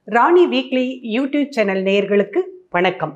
ராணி weekly YouTube channel நேயர்களுக்கு வணக்கம்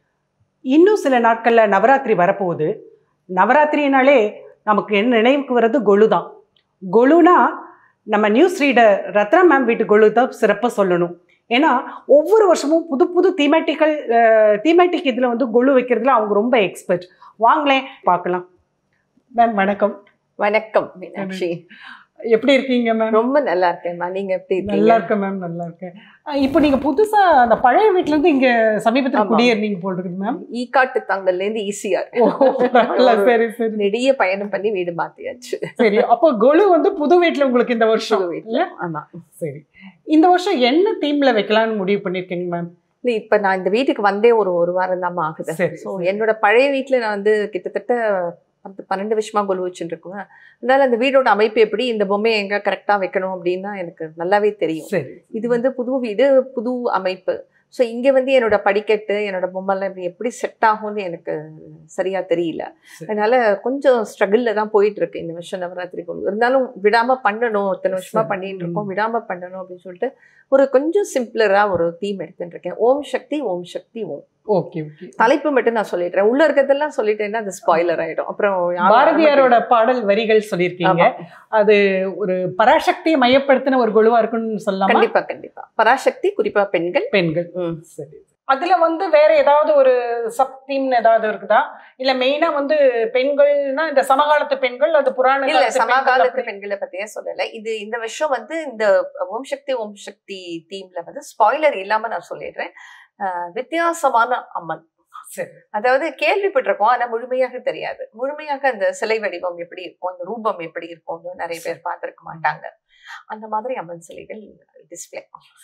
இன்னும் சில நாட்களில் நவராத்திரி வரப்போகுது நவராத்திரினாலே நமக்கு என்ன நினைவுக்கு வர்றது கொலு தான் கொலுனா நம்ம நியூஸ் ரீடர் ரத்னா மேம் வீட்டு கொலு தான் சிறப்பாக சொல்லணும் ஏன்னா ஒவ்வொரு வருஷமும் புது புது தீமேட்டிக்கல் தீமேட்டிக் இதில் வந்து கொலு வைக்கிறதுல அவங்க ரொம்ப எக்ஸ்பர்ட் வாங்களேன் பார்க்கலாம் மேம் வணக்கம் வணக்கம் மீனாட்சி எப்படி இருக்கீங்க மேம் ரொம்ப நல்லா இருக்கேன்மா நீங்க எப்படி நல்லா இருக்கீங்க இருக்கேன் மேம் நல்லா இருக்கேன் அஹ் இப்போ நீங்க புதுசா அந்த பழைய வீட்ல இருந்து இங்க சமீபத்துல ஆமா. குடியேறினீங்க போல் இருக்குது மேம் ஈகாட்டு தாங்கல்ல இருந்து ஈஸியா ஓ, பரவாயில்ல, சரி சரி நெடிய பயணம் பண்ணி வீடு மாத்தியாச்சு சரி அப்போ கொலு வந்து புது வீட்ல உங்களுக்கு இந்த வருஷம் புது வீட்டுல ஆமா சரி இந்த வருஷம் என்ன தீம்ல வைக்கலாம்னு முடிவு பண்ணிருக்கீங்க மேம் இல்ல இப்ப நான் இந்த வீட்டுக்கு வந்தே ஒரு ஒரு வாரம் தான் ஆகுது சரி ஸோ என்னோட பழைய வீட்டுல நான் வந்து கிட்டத்தட்ட பத்து பன்னெண்டு வருஷமா கொலு வச்சுட்டு இருக்கேன் அதனால அந்த வீடோட அமைப்பு எப்படி இந்த பொம்மையை எங்க கரெக்டா வைக்கணும் அப்படின்னா எனக்கு நல்லாவே தெரியும் சரி இது வந்து புது வீடு புது அமைப்பு ஸோ இங்கே வந்து என்னோட படிக்கட்டு என்னோட பொம்மைலாம் இப்படி எப்படி செட் ஆகும்னு எனக்கு சரியா தெரியல சரி. அதனால கொஞ்சம் ஸ்ட்ரகிளில் தான் போயிட்டு இருக்கு இந்த வருஷம் நவராத்திரி கொண்டு இருந்தாலும் விடாம பண்ணணும் இத்தனை வருஷமா சரி. பண்ணிட்டு இருக்கோம் விடாம பண்ணணும் அப்படின்னு சொல்லிட்டு ஒரு கொஞ்சம் சிம்பிளரா ஒரு தீம் எடுத்துட்டு இருக்கேன் ஓம் சக்தி ஓம் சக்தி ஓம் ஓகே ஓகே தலைப்பு மட்டும் நான் சொல்லிடுறேன் உள்ள இருக்கிறதெல்லாம் சொல்லிட்டேன்னா அது ஸ்பாய்லர் ஆயிடும் அப்புறம் யாரும் பாரதியாரோட பாடல் வரிகள் சொல்லியிருக்கீங்க ஆமா. அது ஒரு பராசக்தியை மையப்படுத்தின ஒரு கொலுவா இருக்குன்னு சொல்லலாமா கண்டிப்பா கண்டிப்பா பராசக்தி குறிப்பா பெண்கள் பெண்கள் ம். சரி அதுல வந்து வேற ஏதாவது ஒரு சப் தீம்னு ஏதாவது இருக்குதா இல்ல மெயினா வந்து பெண்கள்னா இந்த சமகாலத்து பெண்கள் அது புராண இல்ல காலத்து பெண்கள் சமகாலத்து அப்படி- பெண்களை பத்தியே சொல்லல இது இந்த வருஷம் வந்து இந்த ஓம் சக்தி ஓம் சக்தி தீம்ல வந்து ஸ்பாய்லர் இல்லாம நான் சொல்லிடுறேன் அஹ் வித்தியாசமான அம்மன் சரி. அதாவது கேள்விப்பட்டிருக்கோம் ஆனா முழுமையாக தெரியாது முழுமையாக அந்த சிலை வடிவம் எப்படி இருக்கும் அந்த ரூபம் எப்படி இருக்கும்னு நிறைய பேர் பார்த்திருக்க மாட்டாங்க அந்த மாதிரி அம்மன் சிலைகள் டிஸ்பிளே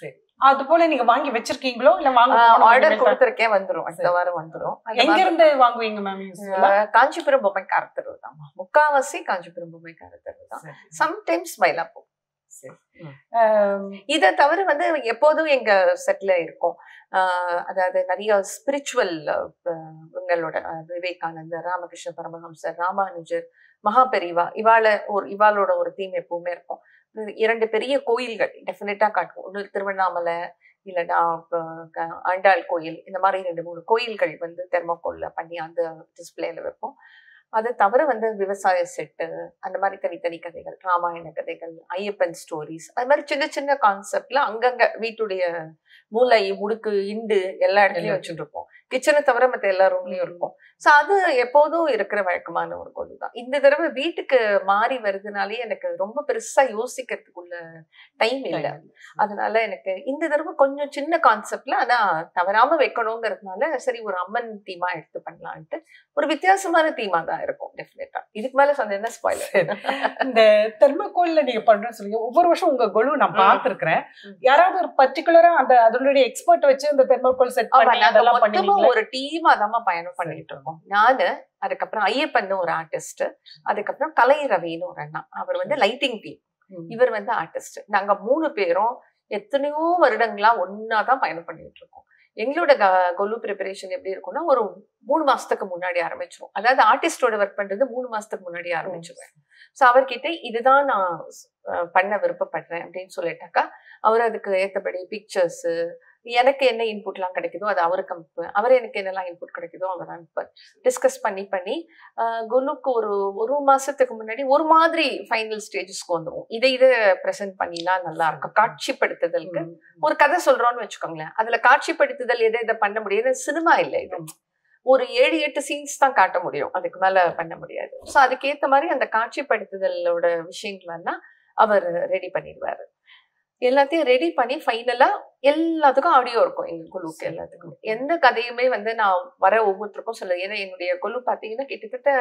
அது போல நீங்க வாங்கி வச்சிருக்கீங்களோ இல்ல வாங்க ஆர்டர் கொடுத்திருக்கேன் வந்துரும் அடுத்த சரி. வாரம் வந்துரும் அந்த எங்க மாதிரி- இருந்து வாங்குவீங்க மேம் அஹ் காஞ்சிபுரம் பொம்மைக்கார தெருவு தான் முக்காவாசி காஞ்சிபுரம் பொம்மைக்கார தெருவு தான் சம்டைம்ஸ் மயிலாப்பூர் இதை தவிர வந்து எப்போதும் எங்க செட்ல இருக்கும் ஆஹ் அதாவது நிறைய ஸ்பிரிச்சுவல் இவங்களோட அஹ், விவேகானந்தர் ராமகிருஷ்ண பரமஹம்சர் ராமானுஜர் மகாபெரிவா இவாள ஒரு இவாளோட ஒரு தீம் எப்பவுமே இருக்கும் இது இரண்டு பெரிய கோயில்கள் டெஃபினட்டா காட்டுவோம் ஒன்று திருவண்ணாமலை இல்லைன்னா அஹ், க- ஆண்டாள் கோயில் இந்த மாதிரி ரெண்டு மூணு கோயில்கள் வந்து தெர்மோகோல்ல பண்ணி அந்த டிஸ்பிளேல வைப்போம் அது தவிர வந்து விவசாய செட்டு அந்த மாதிரி தனித்தனி கதைகள் ராமாயண கதைகள் ஐயப்பன் ஸ்டோரிஸ் அது மாதிரி சின்ன சின்ன கான்செப்ட்ல அங்கங்க வீட்டுடைய மூளை முடுக்கு இண்டு எல்லா இடத்துலயும் வச்சுட்டு இருப்போம் கிச்சனை தவிர மத்த எல்லா ரூம்லயும் இருக்கும் ஸோ அது எப்போதும் இருக்கிற வழக்கமான ஒரு கொண்டு தான் இந்த தடவை வீட்டுக்கு மாறி வருதுனாலே எனக்கு ரொம்ப பெருசா யோசிக்கிறதுக்குள்ள டைம் இல்லை அதனால எனக்கு இந்த தடவை கொஞ்சம் சின்ன கான்செப்ட்ல ஆனா தவறாம வைக்கணுங்கிறதுனால சரி ஒரு அம்மன் தீமா எடுத்து பண்ணலான்ட்டு ஒரு வித்தியாசமான தீமா தான் இருக்கும் டெஃபினட்டா இதுக்கு மேல சொன்னேன்னா ஸ்பாயிலர் இந்த தெர்மோகோல்ல நீங்க பண்றேன்னு சொல்லுங்க ஒவ்வொரு வருஷம் உங்க கொலு நான் ம். பார்த்திருக்கிறேன் யாராவது ஒரு பர்டிகுலரா அந்த அதனுடைய எக்ஸ்பர்ட் வச்சு அந்த தெர்மோகோல் செட் ஆமா பண்ணி நாங்க அதெல்லாம் மொத்தமா பண்ணுவீங்களா ஒரு டீமா தான் பயணம் பண்ணிட்டு இருக்கோம் நானு அதுக்கப்புறம் ஐயப்பன் ஒரு ஆர்டிஸ்ட் அதுக்கப்புறம் கலை ரவின்னு ஒரு அண்ணா அவர் வந்து லைட்டிங் டீம் இவர் வந்து ஆர்டிஸ்ட் நாங்க மூணு பேரும் எத்தனையோ வருடங்களா ஒன்னா தான் பயணம் பண்ணிட்டு இருக்கோம் எங்களோட க- கொலு ப்ரிப்பரேஷன் எப்படி இருக்கும்னா ஒரு மூணு மாசத்துக்கு முன்னாடி ஆரம்பிச்சிரும் அதாவது ஆர்டிஸ்டோட ஒர்க் பண்றது மூணு மாசத்துக்கு முன்னாடி ஆரம்பிச்சிருவேன் ஸோ அவர்கிட்ட இதுதான் நான் அஹ், பண்ண விருப்பப்படுறேன் அப்படின்னு சொல்லிட்டாக்கா அவர் அதுக்கு ஏத்தபடி பிக்சர்ஸ் எனக்கு என்ன இன்புட்லாம் கிடைக்குதோ அது அவருக்கு அனுப்புவேன் அவர் எனக்கு என்னெல்லாம் இன்புட் கிடைக்குதோ அவர் அனுப்புவார் டிஸ்கஸ் பண்ணி பண்ணி ஆஹ் குலுக்கு ஒரு ஒரு மாசத்துக்கு முன்னாடி ஒரு மாதிரி ஃபைனல் ஸ்டேஜஸ்க்கு வந்துரும் இதை இதை ப்ரெசென்ட் பண்ணிலாம் நல்லா இருக்கும் காட்சிப்படுத்துதலுக்கு ஒரு கதை சொல்றோம்னு வச்சுக்கோங்களேன் அதுல காட்சிப்படுத்துதல் எதை இதை பண்ண முடியாது சினிமா இல்லை இது ஒரு ஏழு எட்டு சீன்ஸ் தான் காட்ட முடியும் அதுக்கு மேல பண்ண முடியாது ஸோ அதுக்கேத்த மாதிரி அந்த காட்சிப்படுத்துதலோட விஷயங்கள் எல்லாம் அவர் ரெடி பண்ணிடுவாரு எல்லாத்தையும் ரெடி பண்ணி ஃபைனலா எல்லாத்துக்கும் ஆடியோ இருக்கும் எங்க குழுக்கு எல்லாத்துக்கும் எந்த கதையுமே வந்து நான் வர ஒவ்வொருத்தருக்கும் சொல்ல ஏன்னா என்னுடைய குழு பாத்தீங்கன்னா கிட்டத்தட்ட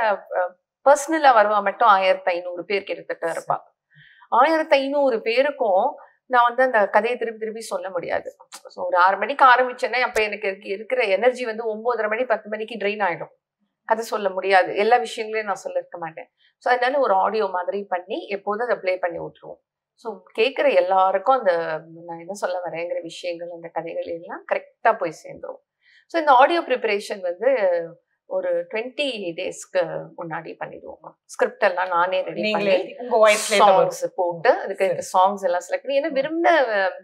பர்சனலா வருவா மட்டும் ஆயிரத்தி ஐநூறு பேர் கிட்டத்தட்ட இருப்பா ஆயிரத்தி ஐநூறு பேருக்கும் நான் வந்து அந்த கதையை திருப்பி திருப்பி சொல்ல முடியாது ஸோ ஒரு ஆறு மணிக்கு ஆரம்பிச்சேன்னா அப்ப எனக்கு இருக்க- இருக்கிற எனர்ஜி வந்து ஒன்பதரை மணி பத்து மணிக்கு ட்ரெயின் ஆயிடும் கதை சொல்ல முடியாது எல்லா விஷயங்களையும் நான் சொல்ல இருக்க மாட்டேன் ஸோ அதனால ஒரு ஆடியோ மாதிரி பண்ணி எப்போதும் அதை ப்ளே பண்ணி விட்டுருவோம் ஸோ கேட்குற எல்லாருக்கும் அந்த நான் என்ன சொல்ல வரேங்கிற விஷயங்கள் அந்த கதைகள் எல்லாம் கரெக்டாக போய் சேர்ந்துரும் ஸோ இந்த ஆடியோ ப்ரிப்பரேஷன் வந்து ஒரு டுவெண்ட்டி டேஸ்க்கு முன்னாடி பண்ணிடுவோம் ஸ்கிரிப்ட் எல்லாம் நானே ரெடி நீங்களே பண்ணி உங்க வாய்ஸ்ல சாங்ஸ் போட்டு அதுக்கு சரி. சாங்ஸ் எல்லாம் செலக்ட் பண்ணி ஏன்னா விரும்பின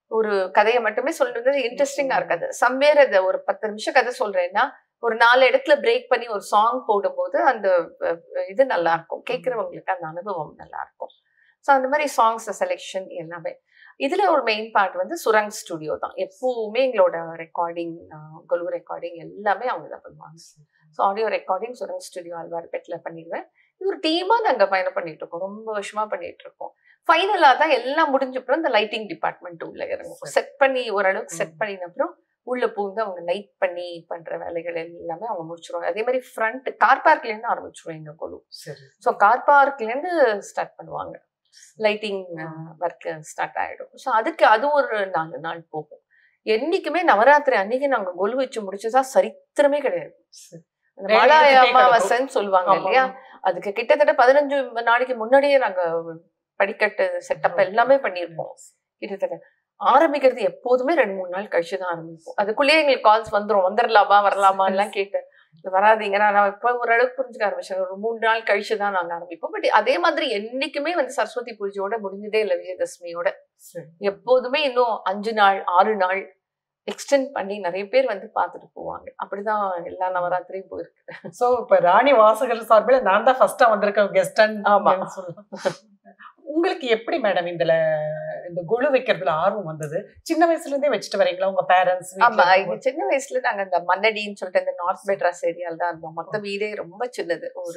ஒரு கதையை மட்டுமே சொல்றது இன்ட்ரெஸ்டிங்கா இருக்காது சம்வேர் அதை ஒரு பத்து நிமிஷம் கதை சொல்றேன்னா ஒரு நாலு இடத்துல பிரேக் பண்ணி ஒரு சாங் போடும்போது அந்த அஹ், இது நல்லா இருக்கும் கேட்கறவங்களுக்கு அந்த அனுபவம் நல்லா இருக்கும் ஸோ அந்த மாதிரி சாங்ஸ் செலெக்ஷன் எல்லாமே இதுல ஒரு மெயின் பார்ட் வந்து சுரங் ஸ்டுடியோ தான் எப்பவுமே எங்களோட ரெக்கார்டிங் கொலு ரெக்கார்டிங் எல்லாமே அவங்க தான் பண்ணுவாங்க so audio recording Surang studio அல்வார்பேட்டில் பண்ணிடுவேன் இது ஒரு டீமா நாங்க பயணம் பண்ணிட்டு இருக்கோம் ரொம்ப வருஷமா பண்ணிட்டு இருக்கோம் ஃபைனலா தான் எல்லாம் முடிஞ்ச அப்புறம் இந்த லைட்டிங் டிபார்ட்மெண்ட் உள்ள இறங்கும் சரி. செட் பண்ணி ஓரளவுக்கு செட் ம். பண்ணின அப்புறம் உள்ள பூந்து அவங்க லைட் பண்ணி பண்ற வேலைகள் எல்லாமே அவங்க முடிச்சிருவாங்க அதே மாதிரி ஃப்ரண்ட் கார் பார்க்ல இருந்து ஆரம்பிச்சிருவோம் எங்க குழு சரி ஸோ கார் பார்க்ல இருந்து ஸ்டார்ட் பண்ணுவாங்க லைட்டிங் ஒர்க் ஸ்டார்ட் ஆயிடும் ஸோ அதுக்கு அது ஒரு நாலு நாள் போகும் என்னைக்குமே நவராத்திரி அன்னைக்கு நாங்க கொலு வச்சு முடிச்சதா சரித்திரமே கிடையாது சரி. அந்த வேலை மழை எடுத்துட்டே அமாவாசைன்னு சொல்லுவாங்க ஆமா. இல்லையா அதுக்கு கிட்டத்தட்ட பதினஞ்சு நாளைக்கு முன்னாடியே நாங்க படிக்கட்டு செட்டப் எல்லாமே பண்ணியிருப்போம் கிட்டத்தட்ட ஆரம்பிக்கிறது எப்போதுமே ரெண்டு மூணு நாள் கழிச்சு தான் ஆரம்பிப்போம் அதுக்குள்ளேயே எங்களுக்கு கால்ஸ் வந்துரும் வந்துடலாமா வரலாமா எல்லாம் கேட்டு "இது வராதீங்க நான் இப்போ ஓரளவுக்கு புரிஞ்சுக்க ஆரம்பிச்சேன் ஒரு மூணு நாள் கழிச்சு தான் நாங்க ஆரம்பிப்போம் பட் அதே மாதிரி என்னைக்குமே வந்து சரஸ்வதி பூஜையோட முடிஞ்சதே இல்லை விஜயதசமியோட சரி. எப்போதுமே இன்னும் அஞ்சு நாள் ஆறு நாள் எக்ஸ்டெண்ட் பண்ணி நிறைய பேர் வந்து பார்த்துட்டு போவாங்க அப்படிதான் எல்லா நவராத்திரியும் போயிருக்கு சோ இப்ப ராணி வாசகர் சார்பில் நான் தான் ஃபர்ஸ்டா வந்திருக்கேன் கெஸ்ட் ஆமா. சொல்லலாம் உங்களுக்கு எப்படி மேடம் இதுல இந்த குழு வைக்கிறதுல ஆர்வம் வந்தது சின்ன வயசுல இருந்தே வச்சுட்டு வரீங்களா உங்க பேரண்ட்ஸ் ஆமா இங்க சின்ன வயசுல நாங்க இந்த மன்னடின்னு சொல்லிட்டு இந்த நார்த் மெட்ராஸ் ஏரியால தான் இருந்தோம் மொத்த வீடே ரொம்ப சின்னது ஒரு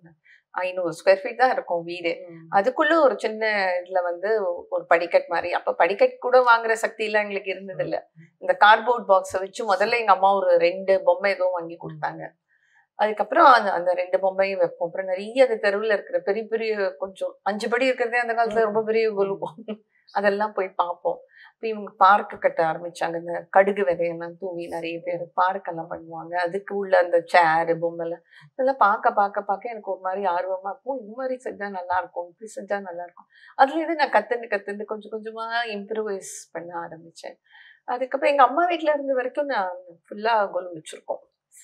ஐநூறு ஸ்கொயர் ஃபீட் தான் இருக்கும் வீடு அதுக்குள்ள ஒரு சின்ன இதுல வந்து ஒரு படிக்கட் மாதிரி அப்ப படிக்கட் கூட வாங்குற சக்தி எல்லாம் எங்களுக்கு இருந்தது இல்ல இந்த கார்ட்போர்ட் பாக்ஸை வச்சு முதல்ல எங்க அம்மா ஒரு ரெண்டு பொம்மை ஏதோ வாங்கி கொடுத்தாங்க அதுக்கப்புறம் அந்த அந்த ரெண்டு பொம்மையும் வைப்போம் அப்புறம் நிறைய அந்த தெருவில் இருக்கிற பெரிய பெரிய கொஞ்சம் அஞ்சு படி இருக்கிறதே அந்த காலத்துல ரொம்ப பெரிய குலுவோம் அதெல்லாம் போய் பார்ப்போம் இப்போ இவங்க பார்க்கு கட்ட ஆரம்பிச்சாங்க இந்த கடுகு விதையெல்லாம் தூவி நிறைய பேர் பார்க்கெல்லாம் பண்ணுவாங்க அதுக்கு உள்ள அந்த சேரு பொம்மைலாம் இதெல்லாம் பார்க்க பார்க்க பார்க்க எனக்கு ஒரு மாதிரி ஆர்வமா இருக்கும் இது மாதிரி செஞ்சா நல்லா இருக்கும் இப்படி செஞ்சா நல்லா இருக்கும் அதுல இருந்து நான் கத்துண்டு கத்துண்டு கொஞ்சம் கொஞ்சமா இம்ப்ரூவைஸ் பண்ண ஆரம்பிச்சேன் அதுக்கப்புறம் எங்க அம்மா வீட்ல இருந்த வரைக்கும் நான் ஃபுல்லா கொலு வச்சிருக்கோம்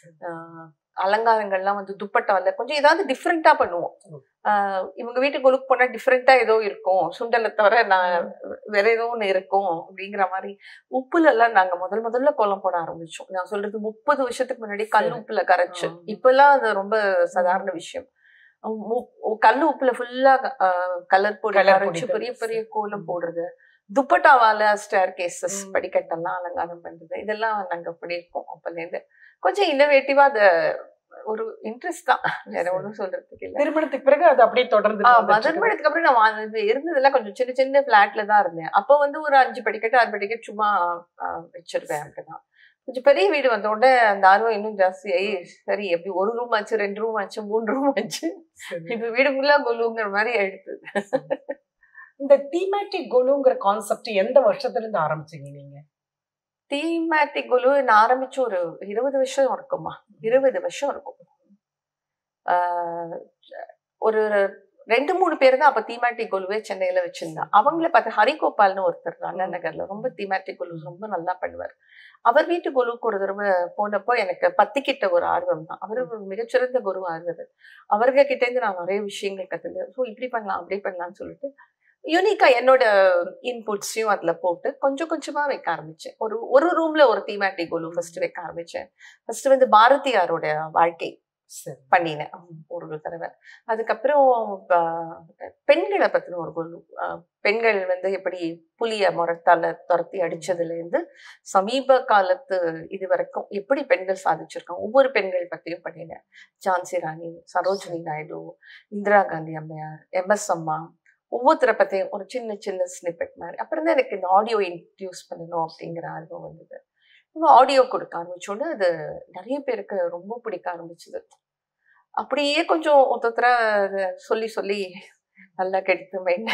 ஆஹ் அலங்காரங்கள்லாம் வந்து துப்பட்டால கொஞ்சம் ஏதாவது டிஃப்ரெண்டா பண்ணுவோம் ம். ஆஹ் இவங்க வீட்டுக்கு கொலுக்கு போனா டிஃப்ரெண்டா ஏதோ இருக்கும் சுண்டலை தவிர நான் வேற ஏதோ ஒண்ணு இருக்கும் அப்படிங்கிற மாதிரி உப்புல எல்லாம் நாங்க முதல் முதல்ல கோலம் போட ஆரம்பிச்சோம் நான் சொல்றது முப்பது வருஷத்துக்கு முன்னாடி கல் சரி. உப்புல கரைச்சு ஆ. இப்பெல்லாம் அது ரொம்ப சாதாரண விஷயம் மு- கல் உப்புல ஃபுல்லா கலர் பொடி Colour கரைச்சு பொடி பெரிய தான். பெரிய கோலம் ம். போடுறது துப்பட்டாவால ஸ்டேர் கேசஸ் ம். படிக்கட்டெல்லாம் அலங்காரம் பண்றது இதெல்லாம் நாங்க பண்ணியிருக்கோம் அப்பல இருந்து கொஞ்சம் இன்னோவேட்டிவா அத ஒரு இன்ட்ரெஸ்ட் தான் வேற சரி. ஒண்ணும் சொல்றதுக்கு இல்ல திருமணத்துக்கு பிறகு அது அப்படியே தொடர்ந்து ஆ, வந்துட்டு இருக்குது. மதுர்மணத்துக்கு அப்புறம் நான் வா- இது இருந்ததெல்லாம் கொஞ்சம் சின்ன சின்ன பிளாட்ல தான் இருந்தேன் அப்போ வந்து ஒரு அஞ்சு படிக்கட்டு ஆறு படிக்கட்டு சும்மா ஆ, வச்சிருவேன் அப்படிதான் கொஞ்சம் பெரிய வீடு வந்த உடனே அந்த ஆர்வம் இன்னும் ஜாஸ்தி ஆகி சரி எப்படி ஒரு ரூம் ஆச்சு ரெண்டு ரூம் ஆச்சு மூணு ரூம் ஆச்சு சரி. இப்ப வீடு ஃபுல்லா கொல்லுங்கிற மாதிரி ஆயிடுது இந்த தீமேட்டிக் குழுங்கிற கான்செப்ட் எந்த வருஷத்துல இருந்து ஆரம்பிச்சீங்க நீங்க தீமேட்டிக் குழு நான் ஆரம்பிச்சு ஒரு இருபது வருஷம் இருக்குமா இருபது வருஷம் இருக்கும் ஆஹ் ஒரு ரெண்டு மூணு பேர் தான் அப்ப தீமேட்டிக் குழுவே சென்னையில வச்சிருந்தா அவங்கள பார்த்து ஹரிகோபால்னு ஒருத்தர் அண்ணா நகர்ல ரொம்ப தீமேட்டிக் குழு ரொம்ப நல்லா பண்ணுவார் அவர் வீட்டு குழுக்கு ஒரு தடவை போனப்போ எனக்கு பத்திக்கிட்ட ஒரு ஆர்வம் தான் அவர் ஒரு மிகச்சிறந்த குரு ஆர்வர் அவர்க கிட்ட இருந்து நான் நிறைய விஷயங்கள் கத்துது ஸோ இப்படி பண்ணலாம் அப்படி பண்ணலாம்னு சொல்லிட்டு யூனிக்கா என்னோட இன்புட்ஸையும் அதுல போட்டு கொஞ்சம் கொஞ்சமா வைக்க ஆரம்பிச்சேன் ஒரு ஒரு ரூம்ல ஒரு தீமேட்டிக் குழு ஃபர்ஸ்ட் வைக்க ஆரம்பிச்சேன் ஃபர்ஸ்ட் வந்து பாரதியாரோட வாழ்க்கை சரி பண்ணினேன் ஒரு தடவை அதுக்கப்புறம் ஆஹ், பெண்களை பத்தின ஒரு குழு ஆஹ், பெண்கள் வந்து எப்படி புலிய முரத்தால துரத்தி அடிச்சதுல இருந்து சமீப காலத்து இது வரைக்கும் எப்படி பெண்கள் சாதிச்சிருக்காங்க ஒவ்வொரு பெண்கள் பத்தியும் பண்ணினேன் ஜான்சி ராணி சரோஜினி நாயுடு இந்திரா காந்தி அம்மையார் எம்எஸ் அம்மா ஒவ்வொருத்தரை பத்தியும் ஒரு சின்ன சின்ன ஸ்னிப்பெட் மாதிரி அப்புறம் தான் எனக்கு இந்த ஆடியோ இன்ட்ரடியூஸ் பண்ணணும் அப்படிங்கிற ஆர்வம் வந்தது ஆடியோ கொடுக்க ஆரம்பிச்சோன்னு அது நிறைய பேருக்கு ரொம்ப பிடிக்க ஆரம்பிச்சது அப்படியே கொஞ்சம் ஒருத்தர சொல்லி சொல்லி நல்லா கெடுத்து மைண்ட்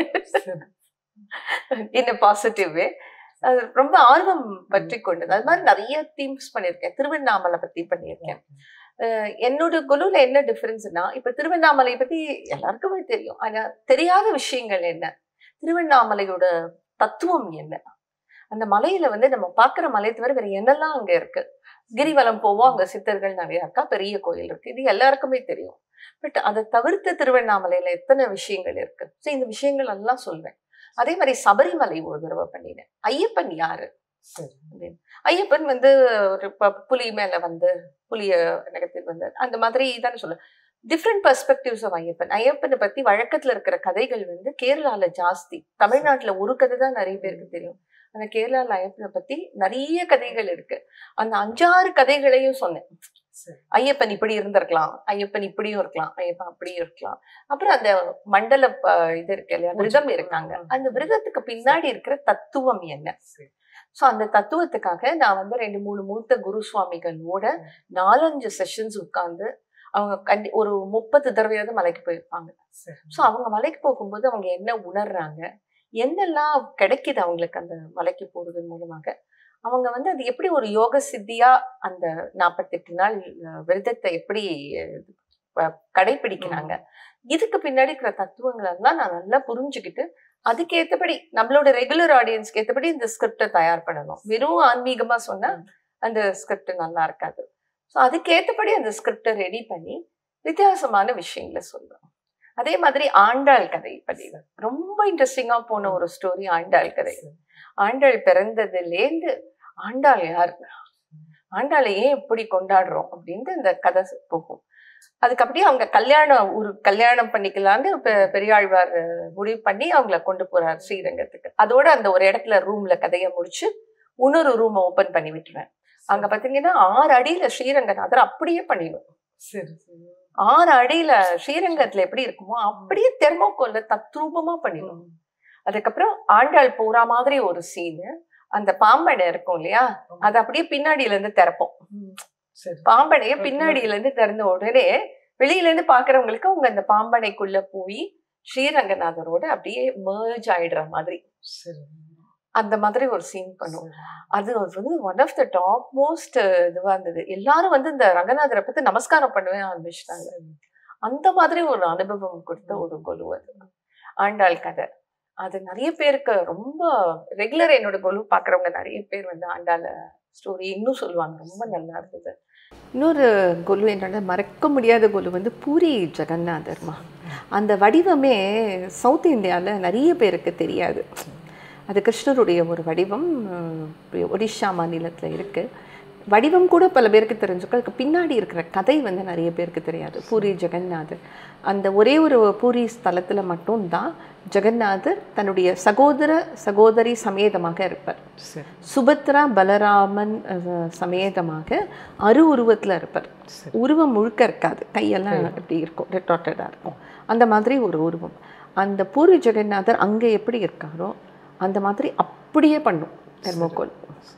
இன் பாசிட்டிவ் வே அது ரொம்ப ஆர்வம் பற்றி கொண்டது அது மாதிரி நிறைய தீம்ஸ் பண்ணியிருக்கேன் திருவண்ணாமலை பத்தி பண்ணியிருக்கேன் அஹ் என்னோட குழுல என்ன டிஃபரன்ஸ்னா இப்ப திருவண்ணாமலை பத்தி எல்லாருக்குமே தெரியும் ஆனா தெரியாத விஷயங்கள் என்ன திருவண்ணாமலையோட தத்துவம் என்ன அந்த மலையில வந்து நம்ம பாக்குற மலை தவிர வேற என்னெல்லாம் அங்க இருக்கு கிரிவலம் போவோம் அங்க சித்தர்கள் நிறைய இருக்கா பெரிய கோயில் இருக்கு இது எல்லாருக்குமே தெரியும் பட் அதை தவிர்த்து திருவண்ணாமலையில எத்தனை விஷயங்கள் இருக்கு ஸோ இந்த விஷயங்கள் எல்லாம் சொல்வேன் அதே மாதிரி சபரிமலை ஒரு தடவை பண்ணினேன் ஐயப்பன் யாரு சரி ஐயப்பன் வந்து ஒரு ப- புலி மேல வந்து புலிய நகத்தில் வந்து அந்த மாதிரி தானே சொல்ல டிஃப்ரெண்ட் பெர்ஸ்பெக்டிவ்ஸ் ஆஃப் ஐயப்பன் ஐயப்பனை பத்தி வழக்கத்துல இருக்கிற கதைகள் வந்து கேரளால ஜாஸ்தி தமிழ்நாட்டுல ஒரு கதை தான் நிறைய பேருக்கு தெரியும் அந்த கேரளால ஐயப்பனை பத்தி நிறைய கதைகள் இருக்கு அந்த அஞ்சாறு கதைகளையும் சொன்னேன் சரி ஐயப்பன் இப்படி இருந்திருக்கலாம் ஐயப்பன் இப்படியும் இருக்கலாம் ஐயப்பன் அப்படியும் இருக்கலாம் அப்புறம் அந்த மண்டல ப- இது இருக்கு இல்லையா விரதம் இருக்காங்க அந்த விரதத்துக்கு பின்னாடி இருக்கிற தத்துவம் என்ன சரி சோ அந்த தத்துவத்துக்காக நான் வந்து ரெண்டு மூணு மூத்த குரு சுவாமிகளோட நாலஞ்சு செஷன்ஸ் உட்கார்ந்து அவங்க கண்டி ஒரு முப்பது தடவையாவது மலைக்கு போயிருப்பாங்க சரி சோ அவங்க மலைக்கு போகும்போது அவங்க என்ன உணர்றாங்க என்னெல்லாம் கிடைக்குது அவங்களுக்கு அந்த மலைக்கு போறதன் மூலமாக அவங்க வந்து அது எப்படி ஒரு யோக சித்தியா அந்த நாற்பத்தெட்டு நாள் அஹ், விரதத்தை எப்படி அஹ், கடைபிடிக்கிறாங்க இதுக்கு பின்னாடி இருக்கிற தத்துவங்கள் எல்லாம் நான் நல்லா புரிஞ்சுக்கிட்டு அதுக்கேத்தபடி நம்மளோட ரெகுலர் ஆடியன்ஸ்க்கு ஏத்தபடி இந்த ஸ்கிரிப்டை தயார் பண்ணணும் வெறும் ஆன்மீகமா சொன்னா அந்த ஸ்கிரிப்ட் நல்லா இருக்காது ஸோ அதுக்கேத்தபடி அந்த ஸ்கிரிப்டை ரெடி பண்ணி வித்தியாசமான விஷயங்களை சொல்லுவேன் அதே மாதிரி ஆண்டாள் கதை பதிவு ரொம்ப இன்ட்ரெஸ்டிங்கா போன ஒரு ஸ்டோரி ஆண்டாள் கதை ஆண்டாள் பிறந்ததுலேருந்து ஆண்டாள் யார் ஆண்டாளை ஏன் எப்படி கொண்டாடுறோம் அப்படின்ட்டு இந்த கதை போகும் அதுக்கு அப்படியே அவங்க கல்யாணம் ஒரு கல்யாணம் பண்ணிக்கலான்னு பெ- பெரியாழ்வார் முடிவு பண்ணி அவங்கள கொண்டு போறார் ஸ்ரீரங்கத்துக்கு அதோட அந்த ஒரு இடத்துல ரூம்ல கதையை முடிச்சு இன்னொரு ரூமை ஓபன் பண்ணி விட்டுருவேன் அங்க பாத்தீங்கன்னா ஆறு அடியில ஸ்ரீரங்கநாதர் அப்படியே பண்ணிடும் சரி சரி ஆறு அடியில ஸ்ரீரங்கத்துல எப்படி இருக்குமோ அப்படியே தெர்மோகோல்ல தத்ரூபமா பண்ணிடும் அதுக்கப்புறம் ஆண்டாள் பூரா மாதிரி ஒரு சீனு அந்த பாம்பனை இருக்கும் இல்லையா அது அப்படியே பின்னாடியில இருந்து திறப்போம் சரி பாம்பனைய பின்னாடியில இருந்து திறந்த உடனே வெளியில இருந்து பாக்குறவங்களுக்கு அவங்க அந்த பாம்பனைக்குள்ள போய் ஸ்ரீரங்கநாதரோட அப்படியே merge ஆயிடுற மாதிரி சரி அந்த மாதிரி ஒரு சீன் பண்ணுவோம் அது வந்து one of the top most இதுவா இருந்தது எல்லாரும் வந்து இந்த ரங்கநாதரை பத்தி நமஸ்காரம் பண்ணவே ஆரம்பிச்சிட்டாங்க அந்த மாதிரி ஒரு அனுபவம் கொடுத்த ஒரு கொலு அது ஆண்டாள் கதை அது நிறைய பேருக்கு ரொம்ப ரெகுலர் என்னோட கொலு பாக்குறவங்க நிறைய பேர் வந்து ஆண்டாள ஸ்டோரி இன்னும் சொல்லுவாங்க ரொம்ப நல்லா இருந்தது இன்னொரு கொலு என்னோட மறக்க முடியாத கொலு வந்து பூரி ஜெகநாதர்மா அந்த வடிவமே சவுத் இந்தியாவில் நிறைய பேருக்கு தெரியாது அது கிருஷ்ணருடைய ஒரு வடிவம் அஹ், ஒடிஷா மாநிலத்தில் இருக்குது வடிவம் கூட பல பேருக்கு தெரிஞ்சுக்கும் அதுக்கு பின்னாடி இருக்கிற கதை வந்து நிறைய பேருக்கு தெரியாது பூரி ஜெகநாதர் அந்த ஒரே ஒரு பூரி ஸ்தலத்தில் மட்டும்தான் ஜெகநாதர் தன்னுடைய சகோதர சகோதரி சமேதமாக இருப்பார் சரி சுபத்ரா பலராமன் அஹ், சமேதமாக அரு உருவத்தில் இருப்பார் சரி உருவம் முழுக்க இருக்காது கையெல்லாம் இப்படி இருக்கும் ரெட்டாட்டடாக இருக்கும் அந்த மாதிரி ஒரு உருவம் அந்த பூரி ஜெகநாதர் அங்கே எப்படி இருக்காரோ அந்த மாதிரி அப்படியே பண்ணும் தெர்மோகோல்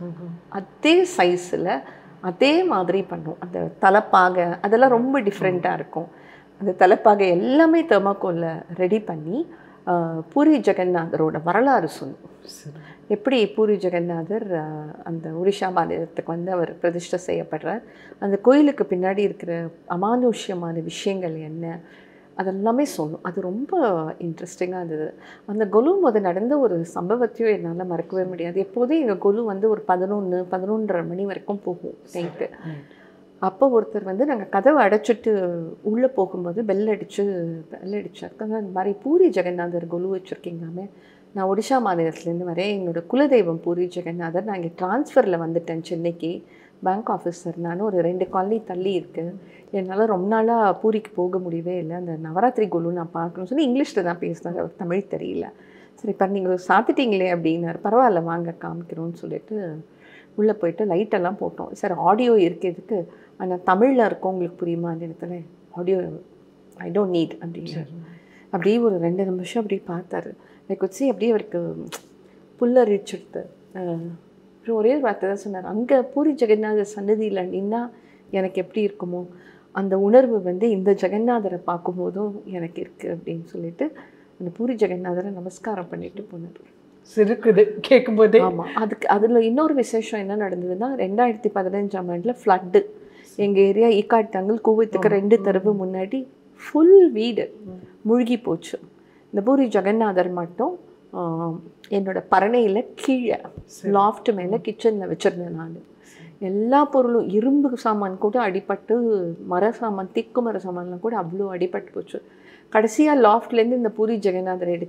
அதே சைஸில் அதே மாதிரி பண்ணும் அந்த தலைப்பாகை அதெல்லாம் ரொம்ப டிஃப்ரெண்ட்டாக இருக்கும் அந்த தலைப்பாகை எல்லாமே தெர்மோகோலில் ரெடி பண்ணி ஆஹ், பூரி ஜெகநாதரோட வரலாறு சொல்லும் சரி எப்படி பூரி ஜெகநாதர் ஆஹ், அந்த ஒடிஷா மாநிலத்துக்கு வந்து அவர் பிரதிஷ்டை செய்யப்படுறார் அந்த கோயிலுக்கு பின்னாடி இருக்கிற அமானுஷ்யமான விஷயங்கள் என்ன அதெல்லாமே சொல்லும் அது ரொம்ப இன்ட்ரெஸ்டிங்காக இருந்தது அந்த கொலு போது நடந்த ஒரு சம்பவத்தையும் என்னால் மறக்கவே முடியாது எப்போதும் எங்கள் கொலு வந்து ஒரு பதினொன்று பதினொன்றரை மணி வரைக்கும் போகும் நைட்டு அப்போ ஒருத்தர் வந்து நாங்கள் கதவை அடைச்சிட்டு உள்ளே போகும்போது பெல் அடித்து பெல் அடிச்சாக்க இந்த மாதிரி பூரி ஜெகநாதர் கொலு வச்சுருக்கீங்களாமே நான் ஒடிஷா மாநிலத்துலேருந்து வரேன் என்னோட குலதெய்வம் பூரி ஜெகநாதர் நான் இங்கே ட்ரான்ஸ்ஃபரில் வந்துட்டேன் சென்னைக்கு பேங்க் ஆஃபீஸர் நான் ஒரு ரெண்டு காலனி தள்ளி இருக்குது என்னால் ரொம்ப நாளாக பூரிக்கு போக முடியவே இல்லை அந்த நவராத்திரி குழு நான் பார்க்கணும்னு சொல்லி இங்கிலீஷில் தான் பேசினாங்க அவர் தமிழ் தெரியல சரி இப்போ நீங்கள் சாத்திட்டீங்களே அப்படின்னாரு பரவாயில்ல வாங்க காமிக்கிறோன்னு சொல்லிட்டு உள்ளே போயிட்டு லைட்டெல்லாம் போட்டோம் சார் ஆடியோ இருக்கிறதுக்கு ஆனால் தமிழில் இருக்கும் உங்களுக்கு புரியுமா அந்த இடத்துல ஆடியோ ஐ டோன்ட் நீட் அப்படின்னு அப்படியே ஒரு ரெண்டு நிமிஷம் அப்படியே பார்த்தாரு எனக்கு வச்சு அப்படியே அவருக்கு புல்லரிச்சுடுது அப்புறம் ஒரே ஒரு வார்த்தை தான் சொன்னார் அங்கே பூரி ஜெகநாதர் சன்னதியில் நின்னா எனக்கு எப்படி இருக்குமோ அந்த உணர்வு வந்து இந்த ஜெகநாதரை பார்க்கும்போதும் எனக்கு இருக்குது அப்படின்னு சொல்லிட்டு அந்த பூரி ஜெகநாதரை நமஸ்காரம் பண்ணிட்டு போனார் சிறுக்குது கேட்கும்போதே ஆமாம் அதுக்கு அதில் இன்னொரு விசேஷம் என்ன நடந்ததுன்னா ரெண்டாயிரத்தி பதினஞ்சாம் ஆண்டில் ஃப்ளட்டு எங்கள் ஏரியா ஈக்காட்டாங்கல் கூவத்துக்கு ரெண்டு தடவை முன்னாடி ஃபுல் வீடு மூழ்கி போச்சு இந்த பூரி ஜெகநாதர் மட்டும் ஆஹ், என்னோட பரணையில் கீழே லாஃப்ட் மேலே கிச்சனில் வச்சுருந்தேன் நான் எல்லா பொருளும் இரும்பு சாமான் கூட அடிபட்டு மர சாமான் திக்கு மர சாமான்லாம் கூட அவ்வளோ அடிபட்டு போச்சு கடைசியாக லாஃப்ட்லேருந்து இந்த பூரி ஜெகநாதரை எடுக்கிறேன்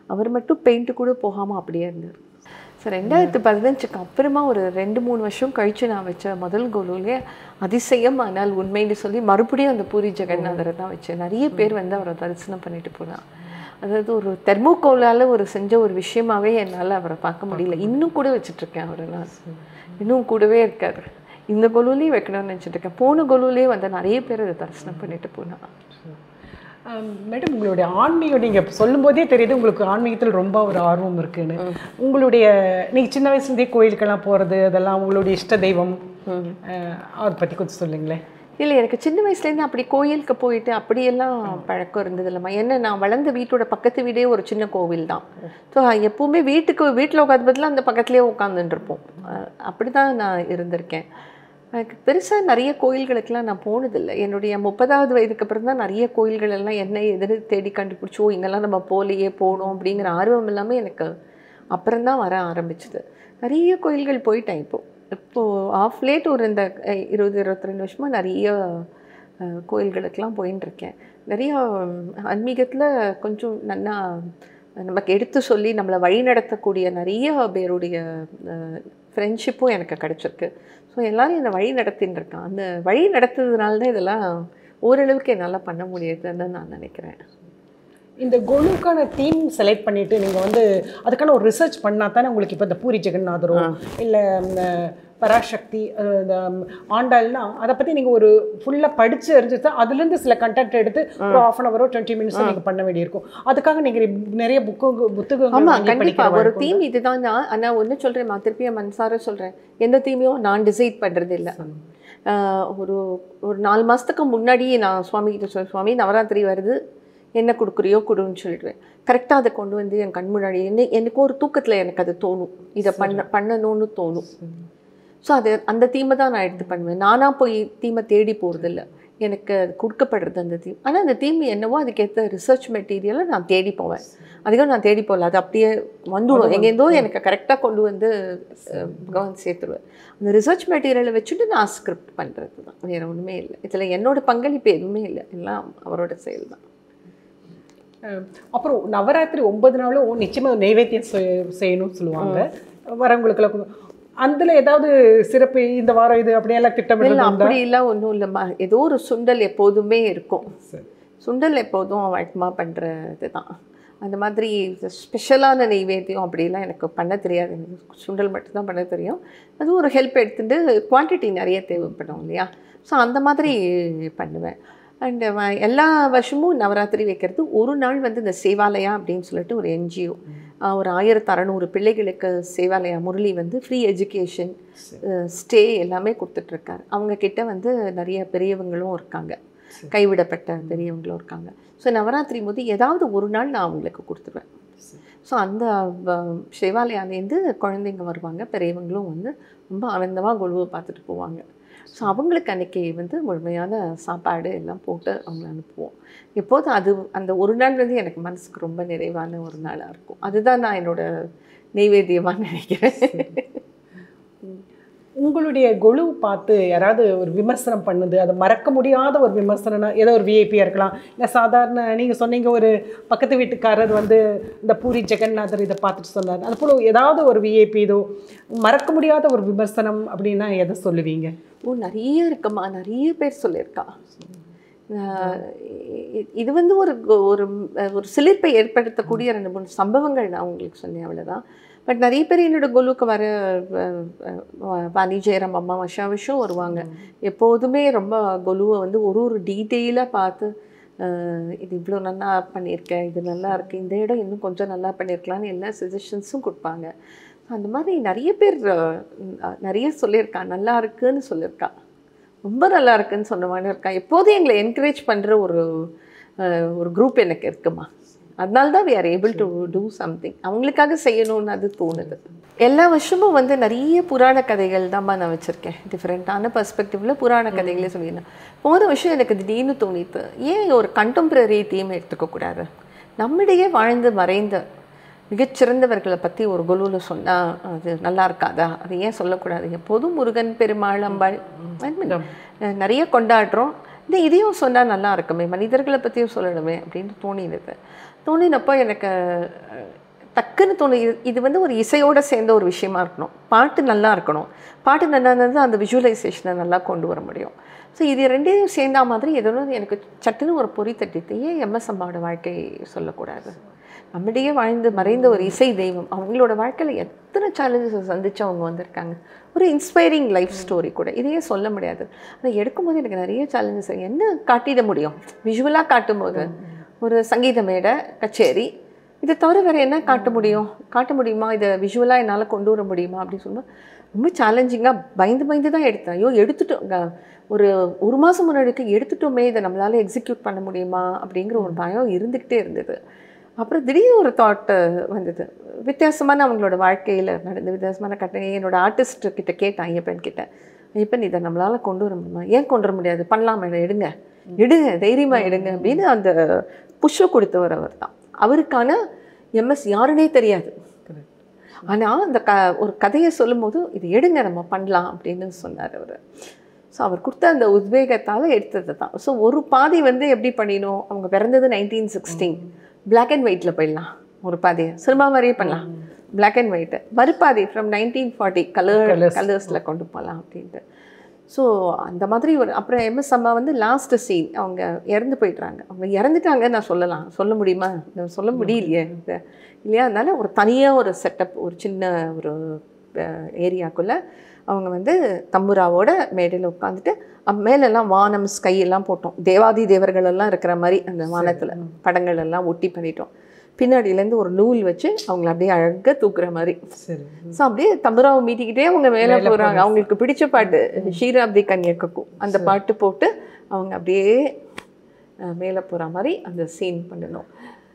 அவர் மட்டும் பெயிண்ட்டு கூட போகாமல் அப்படியே இருந்தார் ஸோ ரெண்டாயிரத்து பதினஞ்சுக்கு அப்புறமா ஒரு ரெண்டு மூணு வருஷம் கழித்து நான் வச்ச முதல் கோலுலே அதிசயம் ஆனால் உண்மைன்னு சொல்லி மறுபடியும் அந்த பூரி ஜெகநாதரை தான் வச்சேன் நிறைய பேர் வந்து அவரை தரிசனம் பண்ணிட்டு போனான் அதாவது ஒரு தெர்மோகோலால் ஒரு செஞ்ச ஒரு விஷயமாவே என்னால் அவரை பார்க்க முடியல இன்னும் கூட வச்சுட்ருக்கேன் அவரை நான் இன்னும் கூடவே இருக்காரு இந்த கொலுலேயும் வைக்கணும்னு நினச்சிட்டு இருக்கேன் போன கொலுலேயே வந்து நிறைய பேர் அதை தரிசனம் பண்ணிட்டு போனான் மேடம் உங்களுடைய ஆன்மீகம் நீங்கள் சொல்லும்போதே தெரியுது உங்களுக்கு ஆன்மீகத்தில் ரொம்ப ஒரு ஆர்வம் இருக்குன்னு உங்களுடைய நீங்கள் சின்ன வயசுலேருந்தே கோயிலுக்கெல்லாம் போகிறது அதெல்லாம் உங்களுடைய இஷ்ட தெய்வம் அஹ், அவரை பற்றி கொஞ்சம் சொல்லுங்களேன் இல்லை எனக்கு சின்ன வயசுலேருந்து அப்படி கோயிலுக்கு போயிட்டு அப்படியெல்லாம் பழக்கம் இருந்தது இல்லைம்மா என்ன நான் வளர்ந்த வீட்டோட பக்கத்து வீடே ஒரு சின்ன கோவில் தான் ஸோ எப்போவுமே வீட்டுக்கு வீட்டில் உட்காந்து பதிலாக அந்த பக்கத்துலேயே உட்காந்துட்டு இருப்போம் அப்படி தான் நான் இருந்திருக்கேன் எனக்கு பெருசாக நிறைய கோயில்களுக்கெல்லாம் நான் போனதில்லை என்னுடைய முப்பதாவது வயதுக்கு அப்புறம் தான் நிறைய கோயில்கள் எல்லாம் என்ன எதிர் தேடி கண்டுபிடிச்சோ இங்கெல்லாம் நம்ம போலையே போகணும் அப்படிங்கிற ஆர்வம் எல்லாமே எனக்கு அப்புறம்தான் வர ஆரம்பிச்சது நிறைய கோயில்கள் போயிட்டேன் இப்போது இப்போது ஆஃப் லேட் ஒரு இந்த அஹ், இருபது இருபத்தி ரெண்டு வருஷமாக நிறைய அஹ், கோயில்களுக்கெல்லாம் போயின்னு இருக்கேன் நிறைய ஆன்மீகத்தில் கொஞ்சம் நல்லா நமக்கு எடுத்து சொல்லி நம்மளை வழி நடத்தக்கூடிய நிறைய பேருடைய ஃப்ரெண்ட்ஷிப்பும் எனக்கு கிடச்சிருக்கு ஸோ எல்லாரும் என்னை வழி நடத்தின்னு இருக்கான் அந்த வழி நடத்துறதுனால தான் இதெல்லாம் ஓரளவுக்கு என்னால் பண்ண முடியுதுன்னு நான் நினைக்கிறேன் இந்த கொலுக்கான தீம் செலக்ட் பண்ணிட்டு நீங்கள் வந்து அதுக்கான ஒரு ரிசர்ச் பண்ணா தானே உங்களுக்கு இப்போ இந்த பூரி ஜெகநாதரோ இல்லை பராசக்தி அஹ், இந்த ஆண்டாள்னா அதை பற்றி நீங்கள் ஒரு ஃபுல்லாக படித்து அறிஞ்சிட்டு அதுலேருந்து சில கண்டென்ட் எடுத்து ஒரு ஆஃப் அன் ஹவரோ டுவெண்ட்டி மினிட்ஸோ நீங்கள் பண்ண வேண்டியிருக்கும் அதுக்காக நீங்கள் நிறைய புக்கு புத்தகங்கள் ஆமா வாங்கி கண்டிப்பா படிக்கிற ஒரு வழக்கம் தீம் இதுதான் தான் ஆனா ஒண்ணு சொல்றேன் திருப்பி என் மனசார சொல்றேன் எந்த தீமையும் நான் டிசைட் பண்றது இல்ல ஆஹ் ஒரு ஒரு நாலு மாசத்துக்கு முன்னாடி நான் சுவாமி கிட்ட சொல்ல சுவாமி நவராத்திரி வருது என்ன கொடுக்குறியோ கொடுன்னு சொல்லிடுவேன் கரெக்டாக அதை கொண்டு வந்து என் கண் முன்னாடி என்ன எனக்கு ஒரு தூக்கத்தில் எனக்கு அது தோணும் இதை பண்ண பண்ணணும்னு தோணும் ஸோ அது அந்த தீமை தான் நான் எடுத்து பண்ணுவேன் நானாக போய் தீமை தேடி போகிறதில்ல எனக்கு அது கொடுக்கப்படுறது அந்த தீம் ஆனால் அந்த தீம் என்னவோ அதுக்கேற்ற ரிசர்ச் மெட்டீரியலை நான் தேடி போவேன் அதிகம் நான் தேடி போகல அது அப்படியே வந்துடும் எங்கேருந்தோ எனக்கு கரெக்டாக கொண்டு வந்து அஹ், பகவான் சேர்த்துருவேன் அந்த ரிசர்ச் மெட்டீரியலை வச்சுட்டு நான் ஸ்கிரிப்ட் பண்ணுறது தான் வேறு ஒன்றுமே இல்லை இதில் என்னோட பங்களிப்பு எதுவுமே இல்லை எல்லாம் அவரோட செயல் தான் அஹ் அப்புறம் நவராத்திரி ஒன்பது நாளும் நிச்சயமாக நைவேத்தியம் செய்- செய்யணும்னு சொல்லுவாங்க வரவங்களுக்கெல்லாம் கொடு- அதுல ஏதாவது சிறப்பு இந்த வாரம் இது அப்படியெல்லாம் இல்லை திட்டமிடலாம் அப்படிலாம் ஒன்றும் இல்லைம்மா ஏதோ ஒரு சுண்டல் எப்போதுமே இருக்கும் சரி. சுண்டல் எப்போதும் வழக்கமாக பண்ணுறது தான் அந்த மாதிரி ஸ்பெஷலான நெய்வேத்தியம் அப்படிலாம் எனக்கு பண்ண தெரியாது எனக்கு சுண்டல் மட்டும்தான் பண்ண தெரியும் அதுவும் ஒரு ஹெல்ப் எடுத்துட்டு குவான்டிட்டி நிறைய தேவைப்படும் இல்லையா ஸோ அந்த மாதிரி பண்ணுவேன் அண்டு எல்லா வருஷமும் நவராத்திரி வைக்கிறது ஒரு நாள் வந்து இந்த சேவாலயா அப்படின்னு சொல்லிட்டு ஒரு என்ஜிஓ ஒரு ஆயிரத்து அறநூறு பிள்ளைகளுக்கு சேவாலயா முரளி வந்து ஃப்ரீ எஜுகேஷன் ஸ்டே எல்லாமே கொடுத்துட்ருக்காரு அவங்க கிட்ட வந்து நிறைய பெரியவங்களும் இருக்காங்க கைவிடப்பட்ட பெரியவங்களும் இருக்காங்க ஸோ நவராத்திரி போது ஏதாவது ஒரு நாள் நான் அவங்களுக்கு கொடுத்துருவேன் ஸோ அந்த வ- சிவாலயாலேருந்து குழந்தைங்க வருவாங்க பெரியவங்களும் வந்து ரொம்ப ஆனந்தமாக கொலுவை பார்த்துட்டு போவாங்க ஸோ அவங்களுக்கு அன்னைக்கு வந்து முழுமையான சாப்பாடு எல்லாம் போட்டு அவங்கள அனுப்புவோம் எப்போதும் அது அந்த ஒரு நாள் வந்து எனக்கு மனசுக்கு ரொம்ப நிறைவான ஒரு நாளாக இருக்கும் அதுதான் நான் என்னோட நெய்வேத்தியமாக நினைக்கிறேன் உங்களுடைய கொலு பார்த்து யாராவது ஒரு விமர்சனம் பண்ணுது அதை மறக்க முடியாத ஒரு விமர்சனம்னா ஏதோ ஒரு விஐபியாக இருக்கலாம் இல்லை சாதாரண நீங்கள் சொன்னீங்க ஒரு பக்கத்து வீட்டுக்காரர் வந்து இந்த பூரி ஜெகநாதர் இதை பார்த்துட்டு சொன்னார் அது போல் ஏதாவது ஒரு விஐபி இதோ மறக்க முடியாத ஒரு விமர்சனம் அப்படின்னா எதை சொல்லுவீங்க ஓ நிறைய இருக்குமா நிறைய பேர் சொல்லியிருக்கா ஆஹ் இ- இது வந்து ஒரு ஒரு ஒரு சிலிர்ப்பை ஏற்படுத்தக்கூடிய ரெண்டு மூணு சம்பவங்கள் நான் உங்களுக்கு சொன்னேன் அவ்வளோதான் பட் நிறைய பேர் என்னோட குழுக்கு வர அஹ், அஹ், வாணி ஜெயராம் அம்மா வருஷா வருஷம் வருவாங்க எப்போதுமே ரொம்ப கொலுவை வந்து ஒரு ஒரு டீட்டெயிலாக பார்த்து அஹ், இது இவ்வளோ நல்லா பண்ணியிருக்கேன் இது நல்லா இருக்கு இந்த இடம் இன்னும் கொஞ்சம் நல்லா பண்ணியிருக்கலாம்னு எல்லா சஜஷன்ஸும் கொடுப்பாங்க அந்த மாதிரி நிறைய பேர் அஹ், நிறைய சொல்லியிருக்கா நல்லா இருக்குன்னு சொல்லியிருக்கா ரொம்ப நல்லா இருக்குன்னு சொன்னவானு இருக்கா எப்போதும் எங்களை என்கரேஜ் பண்ணுற ஒரு அஹ், ஒரு குரூப் எனக்கு இருக்குமா அதனால தான் we are able to do something அவங்களுக்காக செய்யணும்னு அது தோணுது எல்லா வருஷமும் வந்து நிறைய புராண கதைகள் தான்ப்பா நான் வச்சுருக்கேன் டிஃப்ரெண்ட்டான பர்ஸ்பெக்டிவில் புராண கதைகளே சொல்லியிருந்தேன் போன வருஷம் எனக்கு திடீர்னு தோணித்து ஏன் ஒரு கண்டெம்பரரி தீம் எடுத்துக்கக்கூடாது நம்மிடையே வாழ்ந்து மறைந்த மிகச்சிறந்தவர்களை பற்றி ஒரு குழுவில் சொன்னால் அது நல்லா இருக்காதா அது ஏன் சொல்லக்கூடாது எப்போதும் முருகன் பெருமாள் அம்பாள் I mean, அஹ் நிறைய கொண்டாடுறோம் இந்த இதையும் சொன்னால் நல்லா இருக்குமே மனிதர்களை பற்றியும் சொல்லணுமே அப்படின்னு தோணினது தோணினப்போ எனக்கு அஹ், டக்குன்னு தோணு இது இது வந்து ஒரு இசையோடு சேர்ந்த ஒரு விஷயமா இருக்கணும் பாட்டு நல்லா இருக்கணும் பாட்டு நல்லா இருந்தால் அந்த விஷுவலைசேஷனை நல்லா கொண்டு வர முடியும் ஸோ இது ரெண்டையும் சேர்ந்தா மாதிரி ஏதோ ஒண்ணு எனக்கு சட்டுன்னு ஒரு பொறி தட்டிட்டு ஏன் எம்எஸ் அம்மாவோட வாழ்க்கை சொல்லக்கூடாது நம்மிடையே வாழ்ந்து மறைந்த ஒரு இசை தெய்வம் அவங்களோட வாழ்க்கையில் எத்தனை சேலஞ்சஸ் சந்திச்சு அவங்க வந்திருக்காங்க ஒரு இன்ஸ்பைரிங் லைஃப் ஸ்டோரி கூட இதையே சொல்ல முடியாது ஆனால் எடுக்கும்போது எனக்கு நிறைய சேலஞ்சஸ் என்ன காட்டிட முடியும் விஷுவலாக காட்டும்போது ஒரு சங்கீத மேடை கச்சேரி இதை தவிர வேறு என்ன காட்ட முடியும் காட்ட முடியுமா இதை விஷுவலாக என்னால் கொண்டு வர முடியுமா அப்படின்னு சொல்லும்போது ரொம்ப சேலஞ்சிங்காக பயந்து பயந்து தான் எடுத்தேன் ஐயோ எடுத்துட்டோம் க- ஒரு ஒரு மாதம் முன்னாடிக்கு எடுத்துட்டோமே இதை நம்மளால் எக்ஸிக்யூட் பண்ண முடியுமா அப்படிங்கிற ஒரு பயம் இருந்துக்கிட்டே இருந்தது அப்புறம் திடீர்னு ஒரு தாட்டு வந்தது வித்தியாசமான அவங்களோட வாழ்க்கையில் நடந்த வித்தியாசமான கட்டணை என்னோட ஆர்டிஸ்ட் கிட்ட கேட்டேன் ஐயப்பன் கிட்ட ஐயப்பன் இதை நம்மளால் கொண்டு வர முடியுமா ஏன் கொண்டு வர முடியாது பண்ணலாம் மேடம் எடுங்க எடுங்க தைரியமாக எடுங்க அப்படின்னு அந்த புஷ்ஷை கொடுத்தவர் அவர் தான் அவருக்கான எம்எஸ் யாருன்னே தெரியாது ஆனால் அந்த க ஒரு கதையை சொல்லும்போது இது எடுங்க நம்ம பண்ணலாம் அப்படின்னு சொன்னார் அவர் ஸோ அவர் கொடுத்த அந்த உத்வேகத்தால் எடுத்தது தான் ஸோ ஒரு பாதி வந்து எப்படி பண்ணினோம் அவங்க பிறந்தது நைன்டீன் சிக்ஸ்டீன் பிளாக் அண்ட் ஒயிட்டில் போயிடலாம் ஒரு பாதியை சினிமா மாதிரியே பண்ணலாம் பிளாக் அண்ட் ஒயிட்டு மறுபாதி from nineteen forty colour Colours. கலர்ஸில் கொண்டு போகலாம் அப்படின்ட்டு ஸோ அந்த மாதிரி ஒரு அப்புறம் எம்எஸ் அம்மா வந்து லாஸ்ட் சீன் அவங்க இறந்து போயிடுறாங்க அவங்க இறந்துட்டாங்க நான் சொல்லலாம் சொல்ல முடியுமா நான் சொல்ல முடியலையே இது இல்லையா அதனால ஒரு தனியாக ஒரு செட்டப் ஒரு சின்ன ஒரு ஏரியாக்குள்ளே அவங்க வந்து தம்புராவோட மேடையில் உட்காந்துட்டு மேலெல்லாம் வானம் ஸ்கை எல்லாம் போட்டோம் தேவாதி தேவர்கள் எல்லாம் இருக்கிற மாதிரி அந்த வானத்தில் படங்கள் எல்லாம் ஒட்டி பண்ணிட்டோம் பின்னாடியிலேருந்து ஒரு நூல் வச்சு அவங்கள அப்படியே அழகாக தூக்குற மாதிரி சரி ஸோ அப்படியே தம்புராவை மீட்டிக்கிட்டே அவங்க மேலே மேல போகிறாங்க போறாங்க. அவங்களுக்கு பிடிச்ச பாட்டு ஷீராப்தி கன்யக்கும் அந்த பாட்டு போட்டு அவங்க அப்படியே அஹ், மேலே போகிற மாதிரி அந்த சீன் பண்ணணும்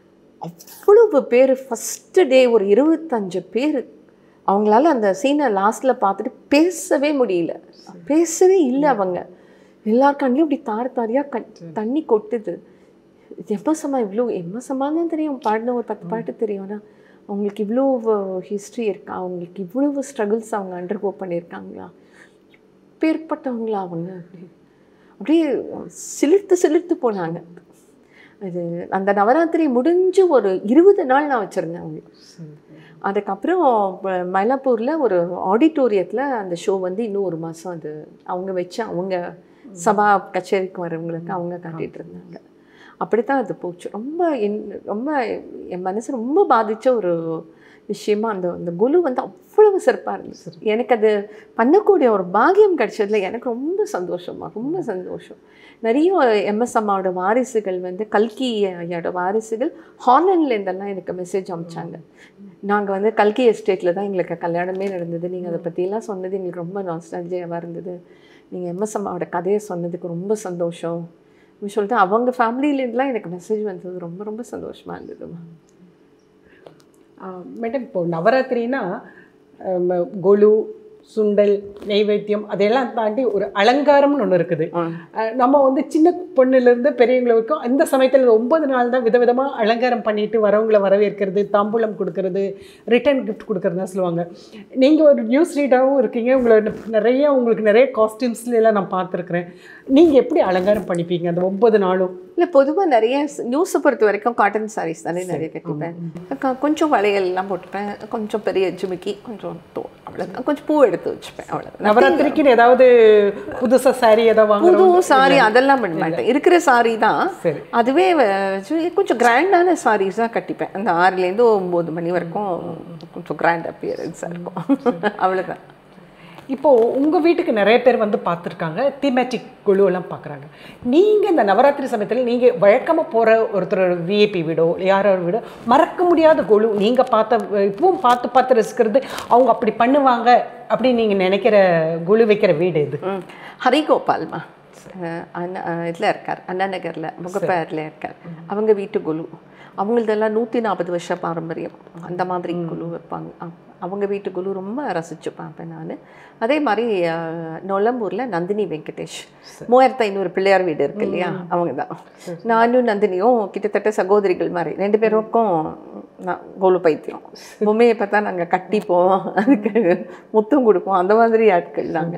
அவ்வளவு பேர் ஃபஸ்ட்டு டே ஒரு இருபத்தஞ்சு பேர் அவங்களால அந்த சீனை லாஸ்ட்டில் பார்த்துட்டு பேசவே முடியல பேசவே இல்லை அவங்க எல்லார் கண்ணிலும் இப்படி தார் தாரியாக கண் தண்ணி கொட்டுது எம்எஸ்எம்மா இவ்வளோ எம்எஸ்எம்மான்னு தெரியும் பாடின ஒரு பத்து பாட்டு தெரியும் ஆனால் அவங்களுக்கு இவ்வளோ ஹிஸ்ட்ரி இருக்கா அவங்களுக்கு இவ்வளவு ஸ்ட்ரகிள்ஸ் அவங்க அண்டர்கோ பண்ணியிருக்காங்களா பேர்பட்டவங்களா அவங்க அப்படி அப்படியே சிலிர்த்து சிலிர்த்து போனாங்க அது அந்த நவராத்திரி முடிஞ்சு ஒரு இருபது நாள் நான் வச்சுருந்தேன் அவங்களுக்கு அதுக்கப்புறம் ப- மயிலாப்பூரில் ஒரு ஆடிட்டோரியத்தில் அந்த ஷோ வந்து இன்னும் ஒரு மாதம் அது அவங்க வச்சு அவங்க சபா கச்சேரிக்கு வரவங்களுக்கு அவங்க காட்டிகிட்டு இருந்தாங்க அப்படித்தான் அது போச்சு ரொம்ப என் ரொம்ப என் மனசு ரொம்ப பாதித்த ஒரு விஷயமா அந்த அந்த குலு வந்து அவ்வளவு சிறப்பாக இருந்துச்சு எனக்கு அது பண்ணக்கூடிய ஒரு பாக்கியம் கிடைச்சதுல எனக்கு ரொம்ப சந்தோஷமா ரொம்ப சந்தோஷம் நிறைய எம்எஸ் அம்மாவோட வாரிசுகள் வந்து கல்கி ஐயாவோட வாரிசுகள் ஹாலண்ட்ல இருந்தெல்லாம் எனக்கு மெசேஜ் அனுப்பிச்சாங்க நாங்கள் வந்து கல்கி எஸ்டேட்டில் தான் எங்களுக்கு கல்யாணமே நடந்தது நீங்கள் அதை பற்றியெல்லாம் சொன்னது எங்களுக்கு ரொம்ப நாஸ்டாலஜியாவாக இருந்தது நீங்கள் எம்எஸ் அம்மாவோட கதையை சொன்னதுக்கு ரொம்ப சந்தோஷம் அப்படின்னு சொல்லிட்டு அவங்க ஃபேமிலியிலேருந்துலாம் எனக்கு மெசேஜ் வந்தது ரொம்ப ரொம்ப சந்தோஷமாக இருந்ததுமா மேடம் இப்போ நவராத்திரினா ஆம், கொலு சுண்டல் நெய்வேத்தியம் அதையெல்லாம் தாண்டி ஒரு அலங்காரம்னு ஒன்று இருக்குது அஹ் நம்ம வந்து சின்ன பொண்ணுலேருந்து பெரியவங்க வரைக்கும் அந்த சமயத்தில் ஒன்பது நாள் தான் விதவிதமாக அலங்காரம் பண்ணிட்டு வரவங்களை வரவேற்கிறது தாம்பூலம் கொடுக்கறது ரிட்டர்ன் கிஃப்ட் கொடுக்கறதுதான் சொல்லுவாங்க நீங்கள் ஒரு நியூஸ் ரீடராகவும் இருக்கீங்க உங்களை நிறைய உங்களுக்கு நிறைய காஸ்டியூம்ஸ்ல எல்லாம் நான் பார்த்துருக்குறேன் நீங்கள் எப்படி அலங்காரம் பண்ணிப்பீங்க அந்த ஒன்பது நாளும் இல்லை பொதுவாக நிறைய நியூஸை பொறுத்த வரைக்கும் காட்டன் சாரீஸ் தானே நிறைய கட்டிப்பேன் க- கொஞ்சம் வளையல் எல்லாம் போட்டுப்பேன் கொஞ்சம் பெரிய ஜிமிக்கி கொஞ்சம் தோல் அவ்வளோதான் கொஞ்சம் பூ எடுத்து வச்சுப்பேன் அவ்வளோதான் நவராத்திரிக்குன்னு ஏதாவது புதுசாக saree ஏதாவது புது வாங்குறோம் சாரி அதெல்லாம் பண்ண மாட்டேன் இருக்கிற சாரி தான் சரி அதுவே வச்சு கொஞ்சம் கிராண்டான சாரீஸ் தான் கட்டிப்பேன் அந்த ஆறுலேருந்து ஒம்பது மணி வரைக்கும் கொஞ்சம் கிராண்ட் அப்பியரன்ஸாக இருக்கும் அவ்வளோதான் இப்போ உங்க வீட்டுக்கு நிறைய பேர் வந்து பார்த்துருக்காங்க தீமேட்டிக் குழுவெல்லாம் பார்க்குறாங்க நீங்க இந்த நவராத்திரி சமயத்தில் நீங்க வழக்கமா போற ஒருத்தர் விஐபி வீடோ யாரோ ஒரு வீடோ மறக்க முடியாத குழு நீங்க பார்த்த இப்பவும் பார்த்து பார்த்து ரசிக்கிறது அவங்க அப்படி பண்ணுவாங்க அப்படின்னு நீங்க நினைக்கிற குழு வைக்கிற வீடு இது ம் ஹரிகோபால்மா அஹ் அண்ணா இதில் இருக்கார் அண்ணா நகரில் முகப்பேரில் இருக்கார் அவங்க வீட்டு குழு அவங்களதெல்லாம் நூற்றி நாற்பது வருஷ பாரம்பரியம் அந்த மாதிரி குழு வைப்பாங்க அ- அவங்க வீட்டு குழு ரொம்ப ரசிச்சு பார்ப்பேன் நான் அதே மாதிரி அஹ், நொளம்பூரில் நந்தினி வெங்கடேஷ் மூவாயிரத்து ஐநூறு பிள்ளையார் வீடு இருக்கு இல்லையா அவங்க தான் நானும் நந்தினியும் கிட்டத்தட்ட சகோதரிகள் மாதிரி ரெண்டு பேருக்கும் நான் கோலு பைத்தியம் பொம்மையை பார்த்தா நாங்கள் கட்டிப்போம் அதுக்கு முத்தம் கொடுப்போம் அந்த மாதிரி ஆட்கள் நாங்கள்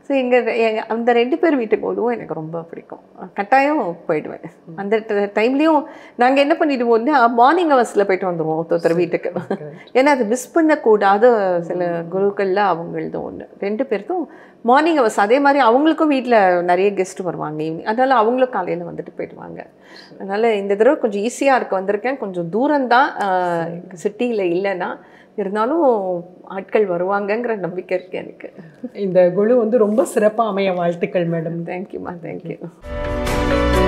ஸோ எங்கள் அந்த ரெண்டு பேர் வீட்டுக்கு போதும் எனக்கு ரொம்ப பிடிக்கும் கட்டாயம் போயிடுவேன் அந்த டைம்லேயும் நாங்கள் என்ன பண்ணிடுவோம் மார்னிங் ஹவர்ஸில் போயிட்டு வந்துடுவோம் ஒருத்தர் வீட்டுக்கு ஏன்னா அது மிஸ் பண்ணக்கூடாத சில குருக்கள்ல அவங்களது ஒன்று ரெண்டு பேருக்கும் மார்னிங் ஹவர்ஸ் அதே மாதிரி அவங்களுக்கும் வீட்டில் நிறைய கெஸ்ட் வருவாங்க ஈவினிங் அதனால அவங்களும் காலையில் வந்துட்டு போயிடுவாங்க அதனால இந்த தடவை கொஞ்சம் ஈஸியாக இருக்க வந்திருக்கேன் கொஞ்சம் தூரம்தான் சிட்டியில் இல்லைன்னா இருந்தாலும் ஆட்கள் வருவாங்கங்கிற நம்பிக்கை இருக்கு எனக்கு இந்த குழு வந்து ரொம்ப சிறப்பாக அமைய வாழ்த்துக்கள் மேடம் தேங்க்யூம்மா தேங்க்யூ